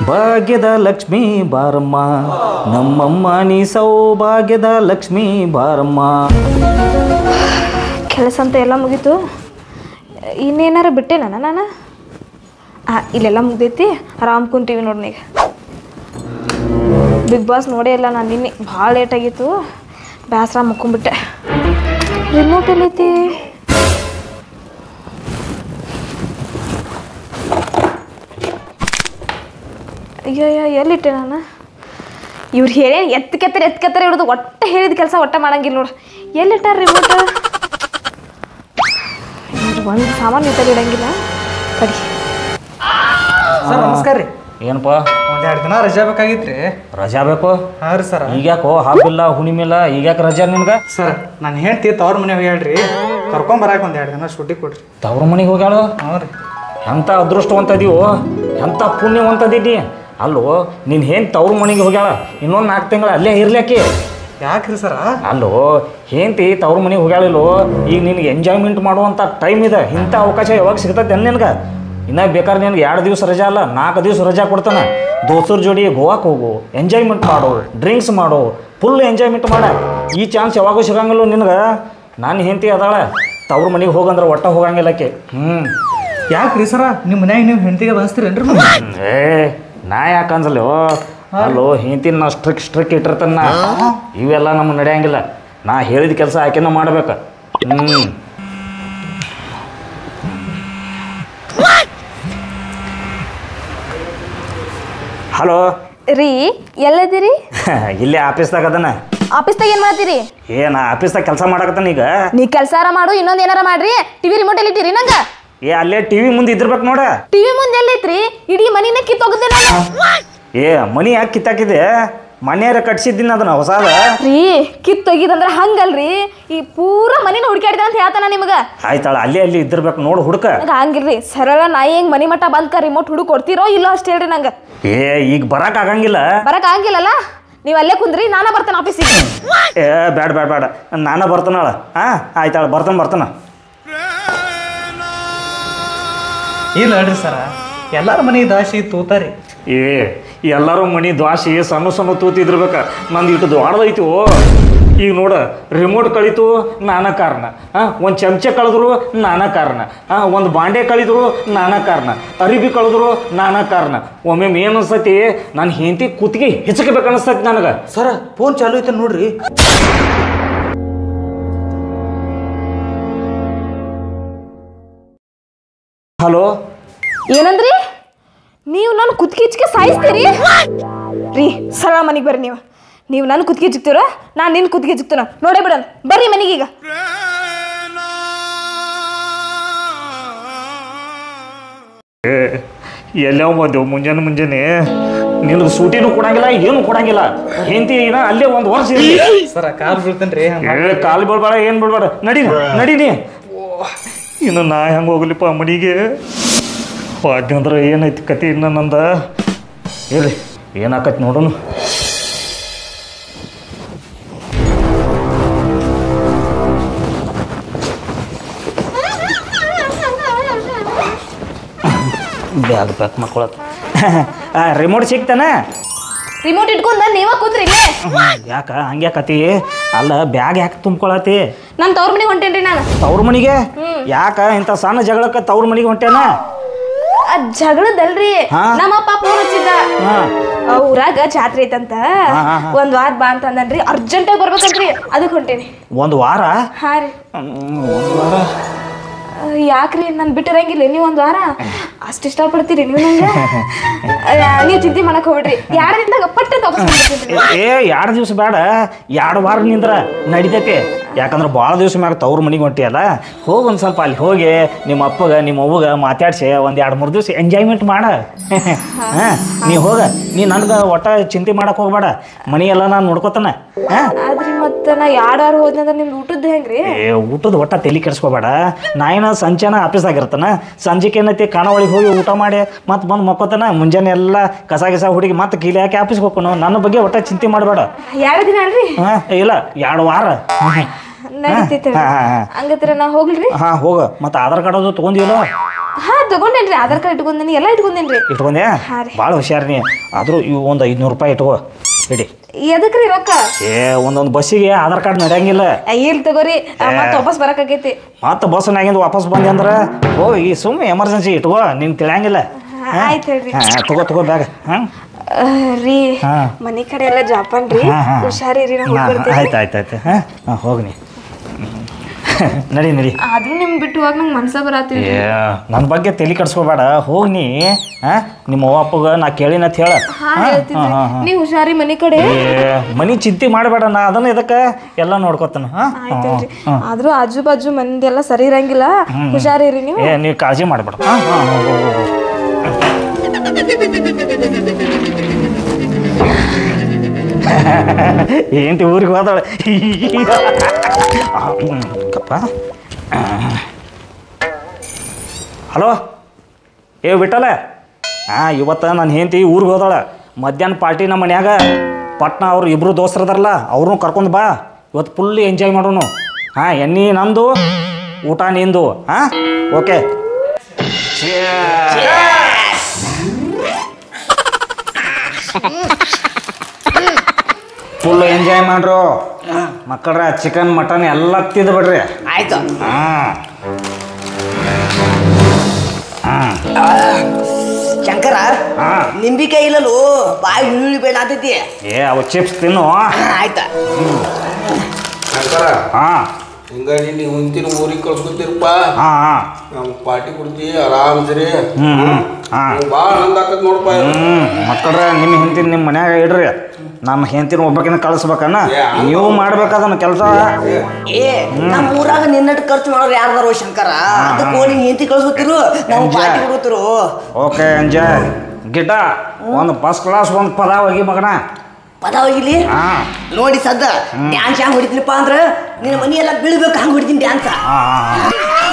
ಭಾಗ್ಯದ ಲಕ್ಷ್ಮೀ ಬಾರಮ್ಮ ನಮ್ಮಮ್ಮ ನೀ ಸೌಭಾಗ್ಯದ ಲಕ್ಷ್ಮೀ ಬಾರಮ್ಮ ಕೆಲಸ ಅಂತ ಎಲ್ಲ ಮುಗೀತು ಇನ್ನೇನಾರ ಬಿಟ್ಟೆನ ನಾನು ಹಾಂ ಇಲ್ಲೆಲ್ಲ ಮುಗ್ದೈತಿ ಆರಾಮ್ ಕುಂತೀವಿ ನೋಡಿ ಈಗ ಬಿಗ್ ಬಾಸ್ ನೋಡೇ ಇಲ್ಲ ನಾನು ನಿನ್ನೆ ಭಾಳ ಲೇಟ್ ಆಗಿತ್ತು ಬೇಸರ ಮುಕ್ಕೊಂಬಿಟ್ಟೆ ರಿಮೋಟ್ ಎಲ್ಲೈತಿ ಅಯ್ಯೋ ಅಯ್ಯೋ ಎಲ್ಲಿಟ್ಟೆ ನಾನು ಇವ್ರು ಹೇಳಿ ಎತ್ತಕೆತ್ತರ ಎತ್ತಕೆತ್ತರ ಇವ್ರದ್ದು ಒಟ್ಟೆ ಹೇಳಿದ ಕೆಲಸ ಒಟ್ಟೆ ಮಾಡಂಗಿಲ್ಲ ನೋಡು ಎಲ್ಲಿಟ್ಟಾರ ರಿಮೋಟ್ ಒಂದು ಸಾಮಾನು ಇದ್ದಲ್ಲಿ ಇಡಂಗಿಲ್ಲ ಕಡಿ ಸರ್ ನಮಸ್ಕಾರ ರೀ ಏನಪ್ಪ ಒಂದೆರಡು ದಿನ ರಜಾ ಬೇಕಾಗಿತ್ರಿ ರಜಾ ಬೇಕು ಹಾಂ ರೀ ಸರ್ ಈಗ್ಯಾಕೋ ಹಬ್ಬಿಲ್ಲ ಹುಣಿಮಿಲ್ಲ ಈಗ್ಯಾಕೆ ರಜಾ ನಿನ್ಗೆ ಸರ್ ನಾನು ಹೇಳ್ತಿ ತವ್ರ ಮನೆ ಹೇಳ್ರಿ ಕರ್ಕೊಂಡ್ ಬರಾಕ ಒಂದೆರಡು ದಿನ ಶೂಟಿ ಕೊಡ್ರಿ ತವ್ರ ಮನೆಗೆ ಹೋಗ್ಯಾಳು ಹ್ಞೂ ರೀ ಎಂಥ ಅದೃಷ್ಟವಂತದೀವು ಎಂಥ ಪುಣ್ಯವಂತದೀನಿ ಅಲ್ಲೋ ನೀನು ಏನು ತವ್ರ ಮನೆಗೆ ಹೋಗ್ಯಾಳ ಇನ್ನೊಂದು ನಾಲ್ಕು ತಿಂಗಳು ಅಲ್ಲೇ ಇರ್ಲಿಕ್ಕೆ ಯಾಕ್ರಿ ಸರ ಅಲ್ಲೋ ಹೇಂತಿ ತವ್ರ ಮನೆಗೆ ಹೋಗ್ಯಾಳಿಲ್ಲೋ ಈಗ ನಿನಗೆ ಎಂಜಾಯ್ಮೆಂಟ್ ಮಾಡುವಂಥ ಟೈಮ್ ಇದೆ ಇಂಥ ಅವಕಾಶ ಯಾವಾಗ ಸಿಗ್ತೈತೆ ನಿನಗೆ ಇನ್ನ ಬೇಕಾದ್ರೆ ನಿನಗೆ ಎರಡು ದಿವಸ ರಜಾ ಅಲ್ಲ ನಾಲ್ಕು ದಿವಸ ರಜಾ ಕೊಡ್ತಾನೆ ದೋಸ್ತರ ಜೋಡಿ ಗೋವಾಕ್ಕೆ ಹೋಗು ಎಂಜಾಯ್ಮೆಂಟ್ ಮಾಡು ಡ್ರಿಂಕ್ಸ್ ಮಾಡು ಫುಲ್ ಎಂಜಾಯ್ಮೆಂಟ್ ಮಾಡ ಈ ಚಾನ್ಸ್ ಯಾವಾಗೂ ಸಿಗಂಗಿಲ್ಲ ನಿನಗೆ ನಾನು ಹೆಂಡತಿ ಅದಾಳ ತವ್ರ ಮನೆಗೆ ಹೋಗಂದ್ರೆ ಒಟ್ಟ ಹೋಗಂಗಿಲ್ಲಕ್ಕೆ ಹ್ಞೂ ಯಾಕ್ರಿ ಸರ ನಿಮ್ಮ ಮನ್ಯಾಗ ನೀವು ಹೆಂಡತಿಗೆ ಬಯಸ್ತೀರೇನ್ರಿ ಏ ನಾ ಯಾಕೆ ಅನ್ಸಲ್ಲೋ ಅಲ್ಲೋ ಹಿಂತಿನ ನಾ ಸ್ಟ್ರಿಕ್ ಸ್ಟ್ರಿಕ್ ಇಟ್ಟಿರ್ತಾನ ಇವೆಲ್ಲ ನಮ್ಗೆ ನಡೆಯಂಗಿಲ್ಲ ನಾ ಹೇಳಿದ ಕೆಲಸ ಆಕೆನ ಮಾಡ್ಬೇಕು ಹ್ಞೂ ಹಲೋ ರೀ ಎಲ್ಲದಿರಿ ಇಲ್ಲೇ ಆಫೀಸ್ದಾಗ ಅದನ ಆಫೀಸ್ದಾಗ ಏನು ಮಾಡ್ತೀರಿ ಏ ನಾ ಆಫೀಸ್ದಾಗ ಕೆಲಸ ಮಾಡಕತ್ತಾನ ಈಗ ನೀ ಕೆಲಸಾರ ಮಾಡು ಇನ್ನೊಂದು ಏನಾರ ಮಾಡ್ರಿ ಟಿವಿ ರಿಮೋಟ್ ಎಲ್ಲಿಟ್ಟಿರಿ ನಂಗೆ ಏ ಅಲ್ಲೇ ಟಿ ವಿ ಮುಂದೆ ಇದ್ದಿರ್ಬೇಕು ನೋಡ ಟಿವಿ ಮುಂದೆ ಎಲ್ಲೈತ್ರಿ ಇಡೀ ಮನಿನ ಕಿತ್ತೋಗದೆ ನಾನು ಏ ಮನಿ ಯಾಕೆ ಕಿತ್ತಾಕಿದೆ ಮನೆಯಾರ ಕಟ್ಸಿದ್ದೀನಿ ಅದನ್ನ ಹೊಸಾದ ರೀ ಕಿತ್ತೊಗಿದಂದ್ರ ಹಂಗಲ್ರಿ ಈ ಪೂರ ಮನಿನ ಹುಡುಕಾಡಿದ ಅಂತ ಹೇಳ್ತಾನ ನಿಮಗ ಆಯ್ತಾಳ ಅಲ್ಲೇ ಅಲ್ಲಿ ಇದ್ದಿರ್ಬೇಕು ನೋಡು ಹುಡುಕ ನಂಗೆ ಹಂಗಿಲ್ರಿ ಸರಳ ನಾಯಿ ಹೆಂಗ್ ಮನಿ ಮಟ್ಟ ಬಂದ್ಕ ರಿಮೋಟ್ ಹುಡುಕ್ ಕೊಡ್ತೀರೋ ಇಲ್ಲೋ ಅಷ್ಟು ಹೇಳ್ರಿ ನಂಗೆ ಏ ಈಗ ಬರಕ್ ಆಗಂಗಿಲ್ಲ ಬರಕ್ ಆಗಿಲ್ಲಲ್ಲ ನೀವು ಅಲ್ಲೇ ಕುಂದ್ರಿ ನಾನ ಬರ್ತೇನೆ ಆಫೀಸಿಗೆ ಏ ಬ್ಯಾಡ ಬ್ಯಾಡ ಬ್ಯಾಡ ನಾನ ಬರ್ತಾನಳ ಹಾ ಆಯ್ತಾಳ ಬರ್ತಾನ ಬರ್ತಾನ ಇಲ್ಲ ಹೇಳ್ರಿ ಸರ ಎಲ್ಲಾರ ಮನೆ ದಾಸಿ ತೂತಾರಿ ಏ ಎಲ್ಲರೂ ಮನಿ ದ್ವಾಸಿ ಸಣ್ಣ ಸಣ್ಣ ತೂತಿದ್ರಬೇಕ ನಂದು ಇಟ್ಟು ದ್ವಾಡದೈತಿ ಓ ಈಗ ನೋಡ ರಿಮೋಟ್ ಕಳಿತು ನಾನಾ ಕಾರಣ ಹಾಂ ಒಂದು ಚಮಚೆ ಕಳೆದ್ರು ನಾನಾ ಕಾರಣ ಹಾಂ ಒಂದು ಬಾಂಡೆ ಕಳಿದ್ರು ನಾನಾ ಕಾರಣ ಅರಿಬಿ ಕಳೆದ್ರು ನಾನಾ ಕಾರಣ ಒಮ್ಮೆ ಏನು ಅನ್ಸತಿ ನಾನು ಹೆಂಡತಿ ಕುತ್ತಿಗೆ ಹೆಚ್ಚಕಬೇಕು ಅನಿಸ್ತೈತಿ ನನಗೆ ಸರ ಫೋನ್ ಚಾಲು ಐತೆ ನೋಡ್ರಿ ಹಲೋ ಏನಂದ್ರಿ ನೀವು ನನ್ನ ಕುತ್ಕಿಚ್ಕೆ ಸಾಯಿಸ್ತೀರಿ ರೀ ಸರಳ ಮನೆಗೆ ಬರ್ರಿ ನೀವು ನೀವು ನನ್ನ ಕುತ್ತಿಗೆ ಜಿಗ್ತೀರ ನಾನು ನಿನ್ನ ಕುತ್ತಿಗೆ ಜಿಗ್ತೀನ ನೋಡೇ ಬಿಡೋಣ ಬರ್ರಿ ಮನೆಗೀಗ ಎಲ್ಲೋ ಬಂದೆವು ಮುಂಜಾನೆ ಮುಂಜಾನೆ ನಿನಗೆ ಸೂಟಿನೂ ಕೊಡಂಗಿಲ್ಲ ಏನು ಕೊಡಂಗಿಲ್ಲ ಹೆಂಡತಿ ಏನ ಅಲ್ಲೇ ಒಂದು ವರ್ಷ ಇರ್ಲಿ ಸರ ಕಾಲ್ ಬೀಳ್ತೇನ್ರಿ ಹಂಗ ಏ ಕಾಲು ಬೀಳ್ಬೇಡ ಏನು ಬೀಳ್ಬೇಡ ನಡಿ ನಡೀನಿ ಇನ್ನು ನಾ ಹೆಂಗೆ ಹೋಗ್ಲಿಪ್ಪ ಮನಿಗೆ ಅಂದ್ರೆ ಏನೈತಿ ಕತಿ ಇನ್ನು ನಂದ ಇರ್ರಿ ಏನಾಕೈತಿ ನೋಡೋಣ ಬ್ಯಾಗ್ ಪ್ಯಾಕ್ ಮಾಡ್ಕೊಳತ್ತ ರಿಮೋಟ್ ಸಿಗ್ತಾನ ರಿಮೋಟ್ ಇಟ್ಕೊಂಡ ನೀವ ಕೂತ್ರಿ ಇಲ್ಲೇ ಯಾಕ ಹಂಗೆ ಕತಿ ಅಲ್ಲ ಬ್ಯಾಗ್ ಯಾಕೆ ತುಂಬ್ಕೊಳತಿ ನಾನು ತವ್ರ ಮನೆಗೆ ಹೊಂಟೇನ್ರಿ ನಾನು ತವ್ರ ಮನಿಗೆ ಯಾಕ ಇಂಥ ಸಣ್ಣ ಜಗಳಕ್ಕೆ ತವ್ರ ಮನಿಗೆ ಹೊಂಟೇನ ಆ ಜಗಳದಲ್ರಿ ಹಾ? ನಮ್ಮಪ್ಪ ಫೋನ್ ಹಚ್ಚಿದ್ದ ಹಾ ಆ ಊರಾಗ ಜಾತ್ರೆ ಐತಂತ ಹಾ, ಹಾ, ಹಾ. ಒಂದ್ ವಾರ ಬಾ ಅಂತ ಅಂದನ್ರಿ ಅರ್ಜೆಂಟಾಗಿ ಬರ್ಬೇಕಂತ್ರಿ ಅದಕ್ಕೆ ಹೊಂಟೇನಿ ಒಂದು ವಾರ ಹಾ ರೀ ಹ್ಮ್, ಒಂದು ವಾರ ಆ, ಯಾಕ್ರಿ ನಾನು ಬಿಟ್ಟಿರಂಗಿಲ್ಲ ನೀವು ಒಂದು ವಾರ ಅಷ್ಟು ಇಷ್ಟಪಡ್ತೀರಿ ನೀವು ನಂಗೆ ನೀವು ಚಿಂತೆ ಮಾಡಕ್ ಹೋಗ್ಬಿಡ್ರಿ ಎರಡು ದಿನದಾಗ ಪಟ್ಟ ತಗೋಸ್ಕೊಂಡ್ಬಿಡ್ತೀನಿ ಏ ಎರಡು ದಿವಸ ಬೇಡ ಎರಡು ವಾರ ನಿಂದ್ರ ನಡಿತೈತಿ ಯಾಕಂದ್ರೆ ಭಾಳ ದಿವಸ ಮ್ಯಾಗ ತವ್ರ ಮನಿಗೆ ಹೊಂಟಿಯಲ್ಲ ಹೋಗಿ ಒಂದು ಸ್ವಲ್ಪ ಅಲ್ಲಿ ಹೋಗಿ ನಿಮ್ಮ ಅಪ್ಪಗ ನಿಮ್ಮ ಅವ್ವಗ ಮಾತಾಡ್ಸಿ ಒಂದು ಎರಡು ಮೂರು ದಿವಸ ಎಂಜಾಯ್ಮೆಂಟ್ ಮಾಡ ಹಾಂ ನೀ ಹೋಗ ನೀ ನನಗೆ ಒಟ್ಟ ಚಿಂತೆ ಮಾಡಕ್ಕೆ ಹೋಗ್ಬೇಡ ಮನಿ ಎಲ್ಲ ನಾನು ನೋಡ್ಕೊತಾನ ಹಾಂ ಆದ್ರಿ ಮತ್ತೆ ನಾ ಎರಡು ವಾರ ಹೋದ್ನಂದ್ರೆ ನಿಮ್ದು ಊಟದ್ದು ಹೆಂಗ್ರಿ ಏ ಊಟದ ಒಟ್ಟ ತಲೆ ಕೆಡಿಸ್ಕೋಬೇಡ ನಾ ಏನ ಸಂಜೆನ ಆಫೀಸ್ದಾಗ ಇರ್ತಾನ ಸಂಜೆಗೆ ಏನೈತಿ ಖಾನಾವಳಿಗೆ ಹೋಗಿ ಊಟ ಮಾಡಿ ಮತ್ತೆ ಬಂದು ಮಕ್ಕೋತಾನ ಮುಂಜಾನೆ ಎಲ್ಲ ಕಸ ಗಿಸ ಹುಡುಗಿ ಮತ್ತೆ ಕೀಲಿ ಹಾಕಿ ಆಫೀಸ್ಗೆ ಹೋಗ್ಕೊನು ನನ್ನ ಬಗ್ಗೆ ಒಟ್ಟ ಚಿಂತೆ ಮಾಡಬೇಡ ಎರಡು ದಿನ ಅಲ್ರಿ ಹಾಂ ಇಲ್ಲ ಎರಡು ವಾರ ನಡೀತೈತೆ ಹಾ, ಹಾ, ಹಾ. ಹಂಗತ್ರ ನಾ ಹೋಗ್ಲ್ರಿ ಹಾಂ ಹೋಗ ಮತ್ತೆ ಆಧಾರ್ ಕಾರ್ಡ್ ಅದು ತೊಗೊಂಡಿಲ್ಲ ಹಾ ತಗೊಂಡೇನ್ರಿ ಆಧಾರ್ ಕಾರ್ಡ್ ಇಟ್ಕೊಂಡೇನಿ ಎಲ್ಲ ಇಟ್ಕೊಂಡೇನ್ರಿ ಇಟ್ಕೊಂಡೆ ಹಾ ರೀ. ಭಾಳ ಹುಷಾರ್ ನೀ ಆದರೂ ಇವು ಒಂದು ಐದುನೂರು ರೂಪಾಯಿ ಇಟ್ಕೋ ಇಡಿ ಎದಕ್ರಿ ರೊಕ್ಕ ಏ ಒಂದೊಂದು ಬಸ್ಸಿಗೆ ಆಧಾರ್ ಕಾರ್ಡ್ ನಡೆಯಂಗಿಲ್ಲ ಇಲ್ಲ ತಗೋರಿ ಮತ್ತೆ ವಾಪಸ್ ಬರಕಾಗೈತಿ ಮತ್ತೆ ಬಸ್ನಾಗಿಂದ ವಾಪಸ್ ಬಂದೆ ಅಂದ್ರೆ ಓ ಈ ಸುಮ್ಮನೆ ಎಮರ್ಜೆನ್ಸಿ ಇಟ್ಕೋ ನಿಂಗೆ ತಿಳಿಯಂಗಿಲ್ಲ ಆಯ್ತು ಹೇಳ್ರಿ ಹಾಂ ತಗೋ ತಗೋ ಬ್ಯಾಗ ಹಾಂ ಆ, ರೀ ಹಾ. ಮನೆ ಕಡೆ ಎಲ್ಲ ಜಾಪಾನ್ ರೀ ಹಾಂ ಹಾಂ ಹುಷಾರಿರಿ ನಾ ಹೋಗ್ಬರ್ತೇನೆ ಆಯ್ತು ಆಯ್ತು ಆಯ್ತು ಹಾಂ ಹಾಂ ಹೋಗಿ ನೀ ನಡಿ ನಡಿ ಆದ್ರೂ ನಿಮ್ ಬಿಟ್ಟು ಹೋಗಿ ನಂಗೆ ಮನ್ಸ ಬರತ್ತೀವಿ ಏ ನನ್ನ ಬಗ್ಗೆ ತಲೆ ಕೆಡ್ಸ್ಕೋಬೇಡ ಹೋಗಿ ನೀ ಹಾಂ ನಿಮ್ಮ ಅವ್ವ ಅಪ್ಪಗ ನಾ ಕೇಳಿನತ್ ಹೇಳ ಹಾ ಹೇಳ್ತೀನಿ ನೀವ್ ಹುಷಾರಿ ಮನೆ ಕಡೆ ಏ ಮನಿ ಚಿಂತೆ ಮಾಡಬೇಡ ನಾ ಅದನ್ನ ಇದಕ್ಕೆ ಎಲ್ಲ ನೋಡ್ಕೊತಾನ ಹಾಂ ಆಯ್ತಲ್ರಿ ಆದ್ರೂ ಆಜು ಬಾಜು ಮಂದಿಯೆಲ್ಲ ಸರಿ ಇರಂಗಿಲ್ಲ ಹುಷಾರಿರಿ ನೀವು ಏ ನೀವು ಕಾಳಜಿ ಮಾಡಬೇಡ ಹಾಂ ಹಾಂ ಹೋಗು ಹೋಗು ఏంటి ఊరికి పోతాడు గప్ప ಹಲೋ ಏ ಬಿಟ್ಟಲ್ಲ ಹಾಂ ಇವತ್ತು ನನ್ನ ಹೆಂಡತಿ ಊರಿಗೆ ಹೋದಾಳ ಮಧ್ಯಾಹ್ನ ಪಾರ್ಟಿ ನಮ್ಮ ಮನ್ಯಾಗ ಪಟ್ನ ಅವ್ರು ಇಬ್ಬರು ದೋಸ್ತರದಾರಲ್ಲ ಅವ್ರನ್ನೂ ಕರ್ಕೊಂಡು ಬಾ ಇವತ್ತು ಫುಲ್ ಎಂಜಾಯ್ ಮಾಡೋನು ಹಾಂ ಎಣ್ಣೆ ನಂದು ಊಟ ನಿಂದು ಹಾಂ ಓಕೆ ಫುಲ್ ಎಂಜಾಯ್ ಮಾಡ್ರು ಮಕ್ಕಳ್ರ ಚಿಕನ್ ಮಟನ್ ಎಲ್ಲ ತಿಂದು ಬಿಡ್ರಿ ಆಯ್ತು ಹಾಂ ಹಾಂ ಶಂಕರ ಹಾಂ ನಿಂಬಿಕಾಯಿ ಇಲ್ಲಲು ಬಾಯಿ ಹುಳಿ ಬೇಡ ಆತೈತಿ ಏ ಅವು ಚಿಪ್ಸ್ ತಿನ್ನು ಆಯ್ತ ಶಂಕರ ಹಾಂ ಹಿಂಗಾಗಿ ನೀವು ಮುಂದಿನ ಊರಿಗೆ ಕಳ್ಸ್ಕೊತೀರಪ್ಪ ಹಾಂ ಹಾಂ ನಾವು ಪಾರ್ಟಿ ಕೊಡ್ತೀವಿ ಆರಾಮ್ಸ್ರಿ ಹ್ಞೂ ಹ್ಞೂ ಹಾಂ ಭಾಳ ಆನಂದ ಆಕತ್ ನೋಡಪ್ಪ ಹ್ಞೂ ಮಕ್ಕಳ್ರ ನಿಮ್ಮ ಹೆಂಡತಿನ ನಿಮ್ಮ ಮನ್ಯಾಗ ಇಡ್ರಿ ನಮ್ಮ ಹೆಂಡತಿನ ಒಬ್ಬಕಿನ ಕಳಿಸ್ಬೇಕನ್ನ ನೀವು ಮಾಡ್ಬೇಕದನ್ನ ಕೆಲಸ ಏ ನಮ್ಮ ಊರಾಗ ನಿನ್ನಟ್ಟು ಖರ್ಚು ಮಾಡೋರು ಯಾರ್ದಾರೋ ಶಂಕರ ಅದಕ್ಕೆ ನೀನ್ ಹೆಂಡತಿ ಕಳ್ಸ್ಕೊತಿರು ನಾವು ಪಾರ್ಟಿ ಕೊಡ್ತಿರು ಓಕೆ ಎಂಜಾಯ್ ಗಿಟ ಒಂದು ಫಸ್ಟ್ ಕ್ಲಾಸ್ ಒಂದು ಪದ ಹೋಗಿ ಮಗನ ಪದ ಹೋಗಿಲಿ ಹಾಂ ನೋಡಿ ಸದ್ದ ಡ್ಯಾನ್ಸ್ ಹೆಂಗ್ ಹೊಡಿತೀನಿಪ್ಪ ಅಂದ್ರ ನಿನ್ನ ಮನಿ ಎಲ್ಲ ಬೀಳ್ಬೇಕು ಹಂಗ್ ಹೊಡಿತೀನಿ ಡ್ಯಾನ್ಸ್ ಹಾಂ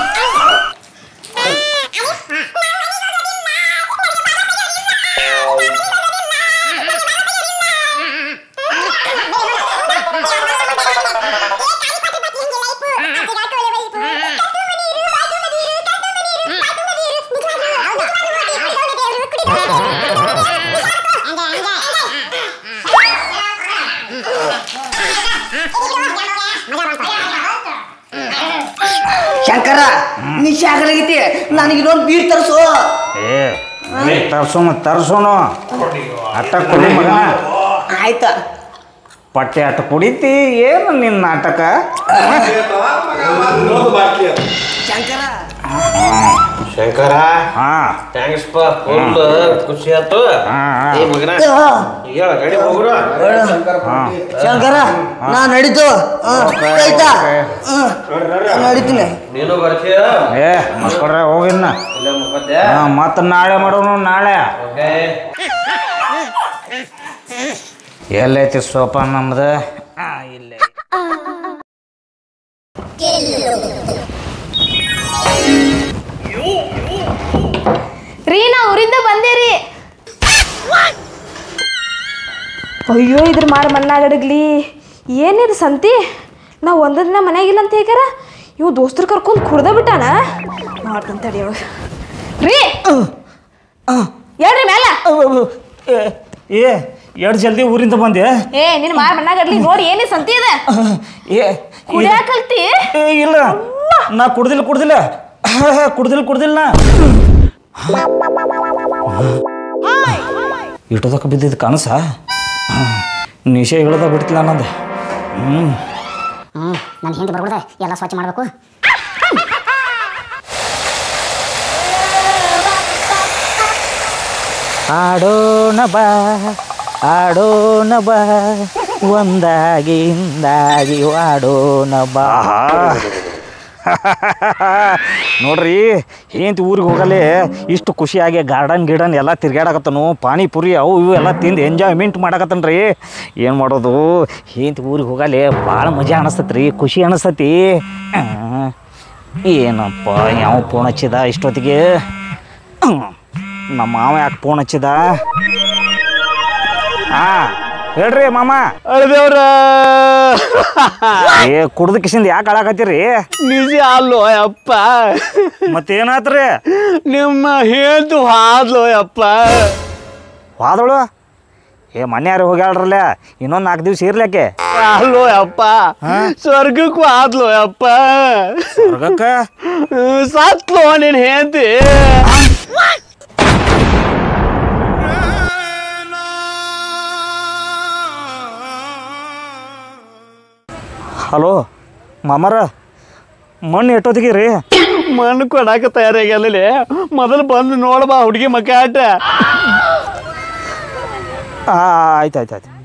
ಶಂಕರ ನಿಶೆ ಆಗಲಾಗೈತಿ ನನಗೆ ಇನ್ನೊಂದು ಬೀರ್ ತರಿಸು ಏ ತರ್ಸೋನು ತರ್ಸೋನು ಅಟ್ಟ ಕುಡಿ ಮಗನ ಆಯ್ತ ಪಟ್ಟೆ ಅಟ್ಟ ಕುಡಿತಿ ಏನು ನಿನ್ನ ನಾಟಕ ಶಂಕರ ಶಂಕರ ಹಾಂ ಥ್ಯಾಂಕ್ಸ್ ಪಾ ಫುಲ್ ಖುಷಿ ಆಯ್ತು ಹಾಂ ಏ ಮಗನ ಹೇಳ ಗಾಡಿ ಹೋಗ್ರು ಹಾಂ ಶಂಕರ ನಾ ನಡೀತು ಆಯ್ತಾ ನಡೀತೀನಿ ನೀನು ಬರ್ತೀಯ ಏ ಮಕ್ಕಳ್ರೆ ಹೋಗಿನ್ನ ಇಲ್ಲ ಮುಖದ್ದೆ ಹಾಂ ಮತ್ತೆ ನಾಳೆ ಮಾಡೋನು ನಾಳೆ ಓಕೆ ಎಲ್ಲೈತಿ ಸೋಪ ನಮ್ದು ಹಾಂ ಇಲ್ಲೇ ರೀ ನಾ ಊರಿಂದ ಬಂದೇರಿ ಅಯ್ಯೋ ಇದ್ರ ಮಾಡ ಮಣ್ಣಾಗಡಗ್ಲಿ ಏನಿದು ಸಂತಿ ನಾ ಒಂದ ದಿನ ಮನ್ಯಾಗಿಲ್ಲ ಅಂತ ಹೇಳ್ಯಾರ ಇವ್ ದೋಸ್ತರು ಕರ್ಕೊಂಡು ಕುಡ್ದ ಬಿಟ್ಟಾನ ಮಾಡ್ತಾನ ತಡಿ ಅವಾಗ ರೀ ಹೇಳ್ರಿ ಮ್ಯಾಲ ಏ ಎರಡು ಜಲ್ದಿ ಊರಿಂದ ಬಂದೆ ಏ ನಿನ್ ಮಾರ ಮಣ್ಣಾಗಡ್ಲಿ ನೋಡಿ ಏನಿ ಸಂತಿ ಇದೆ ಏ ಕುಡಿಯಾಕಲ್ತಿ ಏ ಇಲ್ಲ ನಾ ಕುಡ್ದಿಲ್ಲ ಕುಡ್ದಿಲ್ಲ ಕುಡ್ದಿಲ್ಲ ಕುಡ್ದಿಲ್ಲ ಇಟ್ಟೋದಕ್ಕೆ ಬಿದ್ದಿದ್ದು ಕನಸ ನಿಶೆ ಇಳ್ದ ಬಿಡ್ತಿಲ್ಲ ನಂದು ಹ್ಞೂ ಹ್ಞೂ ನನ್ನ ಹಿಂದೆ ಬರ್ಬಿಡ್ದೆ ಎಲ್ಲ ಸ್ವಚ್ಛ ಮಾಡಬೇಕು ಆಡೋಣ ಬಾ ಆಡೋಣ ಬಾ ಒಂದಾಗಿ ಹಿಂದಾಗಿ ಆಡೋಣ ಬಾ ನೋಡ್ರಿ ఏంటి ಊರಿಗೆ ಹೋಗಲೇ ಇಷ್ಟು ಖುಷಿಯಾಗಿ ಗಾರ್ಡನ್ ಗಿಡನ್ ಎಲ್ಲ ತಿರ್ಗಾಡಕತ್ತನು ಪಾನಿಪುರಿ ಅವು ಇವು ಎಲ್ಲ ತಿಂದು ಎಂಜಾಯ್ಮೆಂಟ್ ಮಾಡಕತ್ತನ್ ರೀ ಏನು ಮಾಡೋದು ఏంటి ಊರಿಗೆ ಹೋಗಲೇ ಭಾಳ ಮಜಾ ಅನಿಸ್ತೈತಿ ರೀ ಖುಷಿ ಅನಿಸ್ತೈತಿ ಆ, ಏನಪ್ಪ ಯಾವ ಫೋನ್ ಹಚ್ಚಿದ ಇಷ್ಟೊತ್ತಿಗೆ ಹ್ಮ್. ನಮ್ಮ ಮಾವ ಯಾಕೆ ಫೋನ್ ಹಚ್ಚಿದ ಹಾಂ ಹೇಳ್ರಿ ಮಾಮ ಅಳ್ದೇವ್ರ ಏ ಕುಡ್ದ ಕಿಸಿಂದ ಯಾಕೆ ಅಳಾಕತ್ತೀರಿ ನಿಜ ಅಲ್ಲೋ ಯಪ್ಪ ಮತ್ತೇನಾತ್ರಿ ನಿಮ್ಮ ಹೇಳ್ತು ಹಾದ್ಲೋ ಯಪ್ಪ ವಾದಳು ಏ ಮೊನ್ನೆ ಯಾರು ಹೋಗ್ಯಾಳ್ರಲ್ಲ ಇನ್ನೊಂದು ನಾಲ್ಕು ದಿವ್ಸ ಇರ್ಲಿಕ್ಕೆ ಅಲ್ಲೋ ಯಪ್ಪ ಸ್ವರ್ಗಕ್ಕೂ ಆದ್ಲೋ ಯಪ್ಪ ಸ್ವರ್ಗಕ್ಕ ಹ್ಮ್, ಸತ್ಲೋ ನೀನ್ ಹೇಳ್ತಿ ಹಲೋ ಮಾಮರ ಮಣ್ಣು ಎಟ್ಟೋತಿಗೆ ರೀ ಮಣ್ಣು ಕೊಡಾಕ ತಯಾರಾಗ್ಯಾಲೇ ಮೊದಲು ಬಂದು ನೋಡ್ಬಾ ಹುಡುಗಿ ಮಕ್ಕ ಆಟ ಆಯ್ತು ಆಯ್ತು ಆಯ್ತು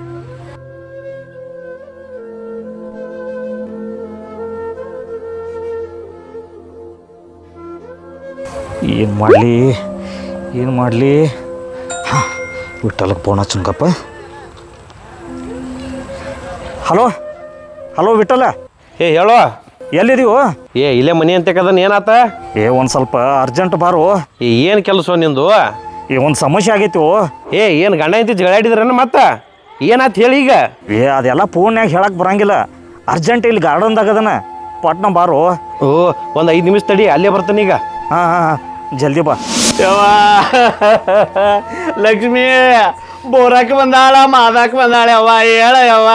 ಏನು ಮಾಡಲಿ ಏನು ಮಾಡಲಿ ವಿಠಲಕ್ಕೆ ಫೋನ್ ಹಚ್ಚುಂಕಪ್ಪ ಹಲೋ ಹಲೋ ವಿಠಲ ಏ ಹೇಳೋ ಎಲ್ಲಿದೀವು ಏ ಇಲ್ಲೇ ಮನಿ ಅಂತ ಕದನ್ ಏನಾತ ಏ ಒಂದು ಸ್ವಲ್ಪ ಅರ್ಜೆಂಟ್ ಬಾರು ಏ ಏನು ಕೆಲಸ ನಿಂದು ಏ ಒಂದು ಸಮಸ್ಯೆ ಆಗೈತಿ ಏ ಏನು ಗಂಡ ಐತಿ ಜಗಳಾಡಿದ್ರನ ಮತ್ತ ಏನಾತ್ ಹೇಳಿ ಈಗ ಏ ಅದೆಲ್ಲ ಫೋನ್ಯಾಗ ಹೇಳಕ್ ಬರಂಗಿಲ್ಲ ಅರ್ಜೆಂಟ್ ಇಲ್ಲಿ ಗಾರ್ಡನ್ದಾಗ ಅದನ ಪಟ್ನ ಬಾರು ಓ ಒಂದು ಐದು ನಿಮಿಷ ತಡಿ ಅಲ್ಲೇ ಬರ್ತಾನೆ ಈಗ ಹಾಂ ಹಾಂ ಜಲ್ದಿ ಬಾ ಯವ್ವ ಲಕ್ಷ್ಮಿ ಬೋರಾಕ ಬಂದಾಳ ಮಾದಾಕ ಬಂದಾಳ ಯವ್ವ ಹೇಳ ಯವ್ವ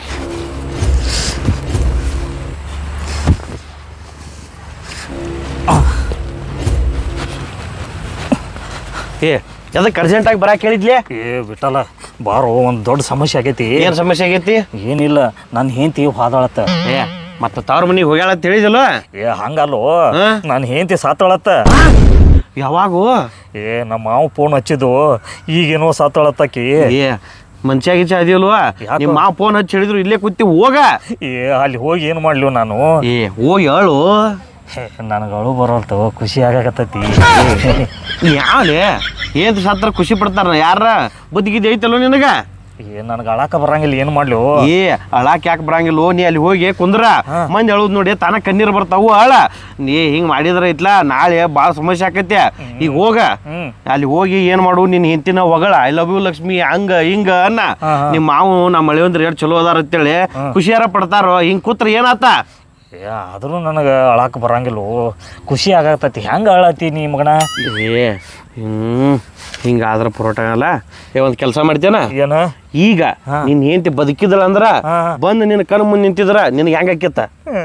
ಏ ಅದಕ್ಕೆ ಅರ್ಜೆಂಟಾಗಿ ಬರಾಕ್ ಹೇಳಿದ್ಲೆ ಏ ಬಿಟ್ಟಲ್ಲ ಬಾರೋ ಒಂದು ದೊಡ್ಡ ಸಮಸ್ಯೆ ಆಗೈತಿ ಏನು ಸಮಸ್ಯೆ ಆಗೈತಿ ಏನಿಲ್ಲ ನನ್ನ ಹೆಂಡತಿ ಹಾದಾಳತ್ತ ಏ ಮತ್ತೆ ತವ್ರ ಮನಿಗೆ ಹೋಗ್ಯಾಳ ಅಂತ ಹೇಳಿದಲ್ಲ ಏ ಹಂಗಲ್ಲೋ ಹಾ? ನನ್ನ ಹೆಂಡತಿ ಸಾತಾಳತ್ತ ಯಾವಾಗೂ ಏ ನಮ್ಮ ಮಾವು ಫೋನ್ ಹಚ್ಚಿದ್ದು ಈಗೇನೋ ಸಾತಾಳತ್ತಕಿ ಏ ಮನ್ಷ್ಯ ಗಿಚ್ಚ ಅದಿಯಲ್ವಾ ಯಾಕೋ? ನಿಮ್ಮ ಮಾವ ಫೋನ್ ಹಚ್ಚಿ ಹೇಳಿದ್ರು ಇಲ್ಲೇ ಕೂತಿ ಹೋಗ ಏ ಅಲ್ಲಿ ಹೋಗಿ ಏನು ಮಾಡ್ಲಿ ನಾನು ಏ ಹೋಗಿ ಹೇಳು ನನಗೆ ಅಳು ಬರೋಲ್ತು ಖುಷಿ ಆಗಾಕತ್ತೈತಿ ಯಾವಲೇ ಏನ್ ಸತ್ರ ಖುಷಿ ಪಡ್ತಾರ ಯಾರ ಬದುಕಿದ್ ಐತಲ್ಲೋ ನಿನಗ ಏ ನನಗೆ ಅಳಾಕ ಬರಂಗಿಲ್ಲ ಏನು ಮಾಡ್ಲಿ ಏ ಅಳಾಕ್ ಯಾಕೆ ಬರಂಗಿಲ್ಲ ನೀ ಅಲ್ಲಿ ಹೋಗಿ ಕುಂದ್ರ ಮಂದಿ ಅಳುದ್ ನೋಡಿ ತಾನ ಕಣ್ಣೀರ್ ಬರ್ತಾವು ಅಳ ನೀ ಹಿಂಗ್ ಮಾಡಿದ್ರ ಐತ್ಲಾ ನಾಳೆ ಭಾಳ ಸಮಸ್ಯೆ ಆಕೈತೆ ಈಗ ಹೋಗ ಹ್ಮ್. ಅಲ್ಲಿ ಹೋಗಿ ಏನ್ ಮಾಡು ನಿನ್ ಹೆಂಡತಿನ ಹೊಗಳ ಐ ಲವ್ ಯು ಲಕ್ಷ್ಮಿ ಹಂಗ ಹಿಂಗ ಅನ್ನ ನಿಮ್ಮ ಮಾವು ನಮ್ಮ ಮಳೆಯಂದ್ರ ಎಷ್ಟು ಚಲೋ ಅದಾರ ಅಂತೇಳಿ ಖುಷಿಯಾರ ಪಡ್ತಾರೋ ಹಿಂಗ್ ಕೂತ್ರ ಏನಾತ ಏ ಆದ್ರೂ ನನಗೆ ಅಳಾಕ ಬರಂಗಿಲ್ಲ ಖುಷಿ ಆಗತ್ತೈತಿ ಹೆಂಗೆ ಅಳತಿ ನೀ ಮಗನ ಏ ಹ್ಮ್ ಹಿಂಗಾದ್ರ ಪರೋಟ ಅಲ್ಲ ಏ ಒಂದ್ ಕೆಲಸ ಮಾಡ್ತೇನ ಏನು ಈಗ ನಿನ್ ಹೆಂಡತಿ ಬದುಕಿದಳ ಅಂದ್ರ ಬಂದು ನಿನ್ನ ಕಣ್ಣು ಮುಂದೆ ನಿಂತಿದ್ರ ನಿನಗೆ ಹೆಂಗ ಆಕ್ಕಿತ್ತ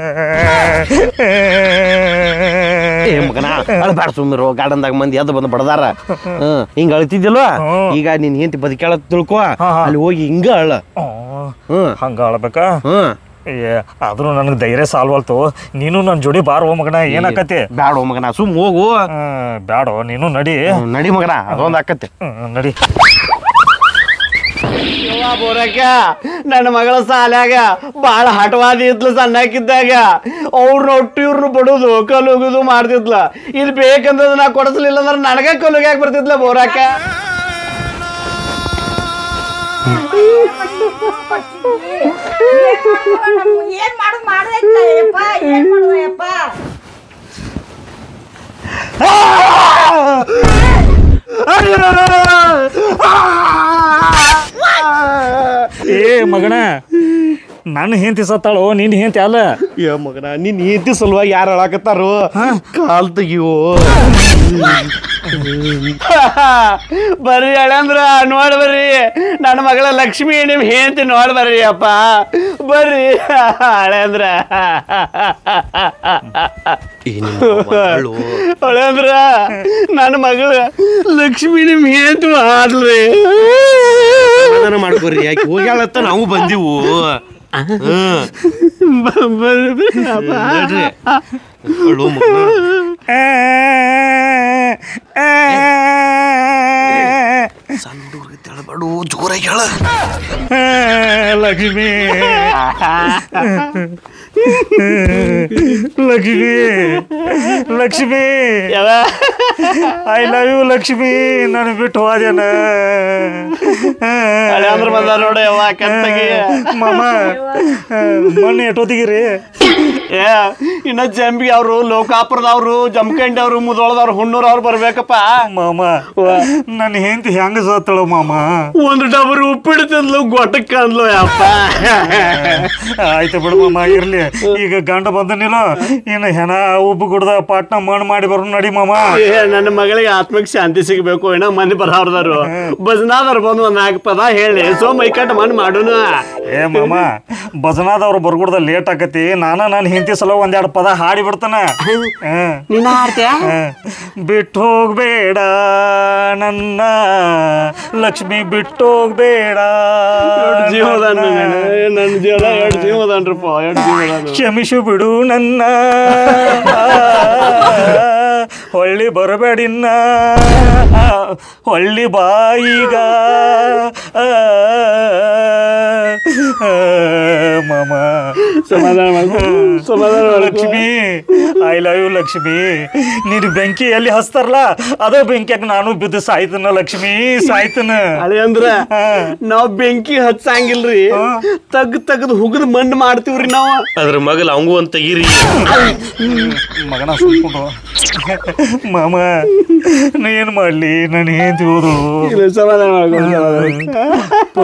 ಏ ಮಗನ ಅಳ್ಬೇಡ ಸುಮ್ಮಿರು ಗಾರ್ಡನ್ದಾಗ ಮಂದಿ ಎದ್ದು ಬಂದು ಬಡದಾರ ಹ್ಮ್ ಹಿಂಗ ಅಳ್ತಿದ್ದಿಲ್ವ ಈಗ ನಿನ್ ಹೆಂಡತಿ ಬದುಕ್ಯಾಳ ತಿಳ್ಕೊ ಅಲ್ಲಿ ಹೋಗಿ ಹಿಂಗ ಅಳ ಹ್ಮ್ ಹಂಗೆ ಅಳಬೇಕಾ ಹ್ಮ್ ಏ ಆದ್ರೂ ನನಗೆ ಧೈರ್ಯ ಸಾಲ್ವಲ್ತು ನೀನು ನನ್ನ ಜೋಡಿ ಬಾರೋ ಮಗನ ಏನಾಕತಿ ಬ್ಯಾಡ ಮಗನ ಸುಮ್ ಹೋಗು ಹ್ಮ್, ಬ್ಯಾಡೋ ನೀನು ನಡಿ ಹ್ಮ್, ನಡಿ ಮಗನ ಅದೊಂದ್ ಆಕತ್ತೆ ಹ್ಮ್, ನಡಿ ಯವ್ವ ಬೋರಾಕ ನನ್ನ ಮಗಳ ಸಾಲ್ಯಾಗ ಭಾಳ ಹಠವಾದಿ ಇದ್ಲು ಸಣ್ಣಕ್ಕಿದ್ದಾಗ ಅವ್ರನ್ನ ಒಟ್ಟು ಇವ್ರನ್ನ ಬಡುದು ಕಲುಗುದು ಮಾಡ್ತಿದ್ಲ ಇಲ್ಲಿ ಬೇಕಂದ್ರೆ ನಾ ಕೊಡಿಸ್ಲಿಲ್ಲ ಅಂದ್ರೆ ನನಗ ಕಲುಗ್ಯಾಕ ಬರ್ತಿದ್ಲ ಬೋರಾಕ ಏನ್ ಮಾಡೋದು ಮಾಡ್ದೈತಪ್ಪ ಏನ್ ಮಾಡೋದಪ್ಪ ಏ ಮಗನ ನನ್ನ ಹೆಂಡತಿ ಸತ್ತಾಳೋ ನಿನ್ನ ಹೆಂಡತಿ ಅಲ್ಲ ಏ ಮಗನ ನಿನ್ ಹೆಂಡತಿ ಸಲುವಾಗಿ ಯಾರು ಅಳಾಕತ್ತಾರೋ ಕಾಲ್ ತೆಗಿಯೋ ಬರ್ರಿ ಅಳಂದ್ರ ನೋಡ್ ಬರ್ರಿ ನನ್ನ ಮಗಳ ಲಕ್ಷ್ಮಿ ನಿಮ್ ಹೆಂಡತಿ ನೋಡ್ ಬರ್ರಿ ಅಪ್ಪ ಬರ್ರಿ ಹಳಂದ್ರ ಹಳಂದ್ರ ನನ್ನ ಮಗಳ ಲಕ್ಷ್ಮಿ ನಿಮ್ ಹೆಂಡತಿ ಆದ್ರಿ ಸಮಾಧಾನ ಮಾಡ್ಕೊರಿ ಯಾಕೆ ಹೋಗ್ಯಾಳತ್ತ ನಾವು ಬಂದಿವು ಬರ್ರಿ ಅಪ್ಪ. ನೋಡ್ರಿ ಅಳು ಮಗನ ಸಣ್ಣ ಹುಡುಗ್ರಿಗೆ ತೆಳಬಾಡು ಜೋರಾಗಿ ಹೇಳ ಲಕ್ಷ್ಮಿ ಲಕ್ಷ್ಮಿ ಲಕ್ಷ್ಮಿ ಯವ್ವ. ಐ ಲವ್ ಯು ಲಕ್ಷ್ಮಿ ನಾನು ಬಿಟ್ಟು ಹೋದೇನ ಹಳಂದ್ರ ಬಂದ ನೋಡ ಯವ್ವ ಕತ್ತಗಿ ಮಾಮ ಮಣ್ಣು ಎಟ್ಟೋತಿಗಿರಿ ಏ ಇನ್ನ ಜಂಬಿ ಅವರು ಲೋಕಾಪುರದವ್ರು ಜಮಖಂಡಿ ಅವರು ಮುದೋಳದವ್ರು ಹುಣ್ಣೂರ್ ಅವ್ರು ಬರ್ಬೇಕಪ್ಪ ಮಾಮ ನನ್ನ ಹೆಂಡತಿ ಹೆಂಗ ಸತ್ತಳು ಮಾಮ ಒಂದು ಡಬರ್ ಉಪ್ಪಿಟ್ಟು ತಿಂದ್ಲು ಗೊಟ್ಟಕ್ಕೆ ಅಂದ್ಲು ಯಪ್ಪ ಆಯ್ತು ಬಿಡು ಮಾಮ ಇರ್ಲಿ ಈಗ ಗಂಡ ಬಂದನಿಲ್ಲ ಇನ್ನು ಹೆಣ ಉಬ್ಬು ಗುಡ್ದ ಪಾಟ್ನ ಮಣ್ಣು ಮಾಡಿ ಬರೋ ನಡಿ ಮಾಮ ಏ ನನ್ನ ಮಗಳಿಗೆ ಆತ್ಮಕ್ಕೆ ಶಾಂತಿ ಸಿಗಬೇಕು ಏನೋ ಮಂದಿ ಬರವ್ರದಾರು ಭಜನಾದವ್ರು ಬಂದು ಒಂದ್ ನಾಲ್ಕು ಪದ ಹೇಳಿ ಸೋ ಮೈಕಟ್ ಮಣ್ಣು ಮಾಡೋಣ ಏ ಮಾಮ ಭಜನಾದವ್ರು ಬರ್ಗುಡ್ದ ಲೇಟ್ ಆಕತಿ ನಾನ ನನ್ನ ಹೆಂಡತಿ ಸಲ ಒಂದೆರಡು ಪದ ಹಾಡಿ ಬಿಡ್ತಾನ ಹ್ಮ್. ನಿನ್ನ ಹಾಡ್ತೀಯ ಹ್ಮ್. ಬಿಟ್ಟು ಹೋಗ್ಬೇಡ ನನ್ನ ಲಕ್ಷ್ಮಿ ಬಿಟ್ಟು ಹೋಗ್ಬೇಡ ಜೀವದಾನ ನನ್ನ ಜೀವದ ಎರಡು ಜೀವದಾನ್ರಪ್ಪ ಎರಡು ಜೀವದಾನ ಕ್ಷಮಿಸು ಬಿಡು ನನ್ನ ಹೊಳ್ಳಿ ಬರಬೇಡಿನ್ನ ಹೊಳ್ಳಿ ಬಾಯಿಗ ಮಾಮ ಸಮಾಧಾನ ಮಾಡ್ಕೊ ಸಮಾಧಾನ ಮಾಡ್ಕೊ Lakshmi I love you Lakshmi ನೀನು ಬೆಂಕಿ ಎಲ್ಲಿ ಹಚ್ತಾರಲ್ಲ ಅದೇ ಬೆಂಕಿಯಾಗ ನಾನು ಬಿದ್ದು ಸಾಯ್ತನ ಲಕ್ಷ್ಮಿ ಸಾಯ್ತನ ಹಳೆ ಅಂದ್ರ ನಾವ್ ಬೆಂಕಿ ಹಚ್ಚಂಗಿಲ್ರಿ ತಗ್ ತಗದ್ ಹುಗದ್ ಮಣ್ಣು ಮಾಡ್ತೀವ್ರಿ ನಾವು ಅದ್ರ ಮಗಲ್ ಅವಂಗೂ ಅಂತ ತೆಗೀರಿ ಮಗನ ಸುಮ್ಕೊಂಡು ಮಾಮ ನಾ ಏನ್ ಮಾಡ್ಲಿ ನಾನು ಏನ್ ತಿಳೋದು ಇಲ್ಲ, ಸಮಾಧಾನ ಮಾಡ್ಕೊ ಸಮಾಧಾನ ಮಾಡ್ಕೊ.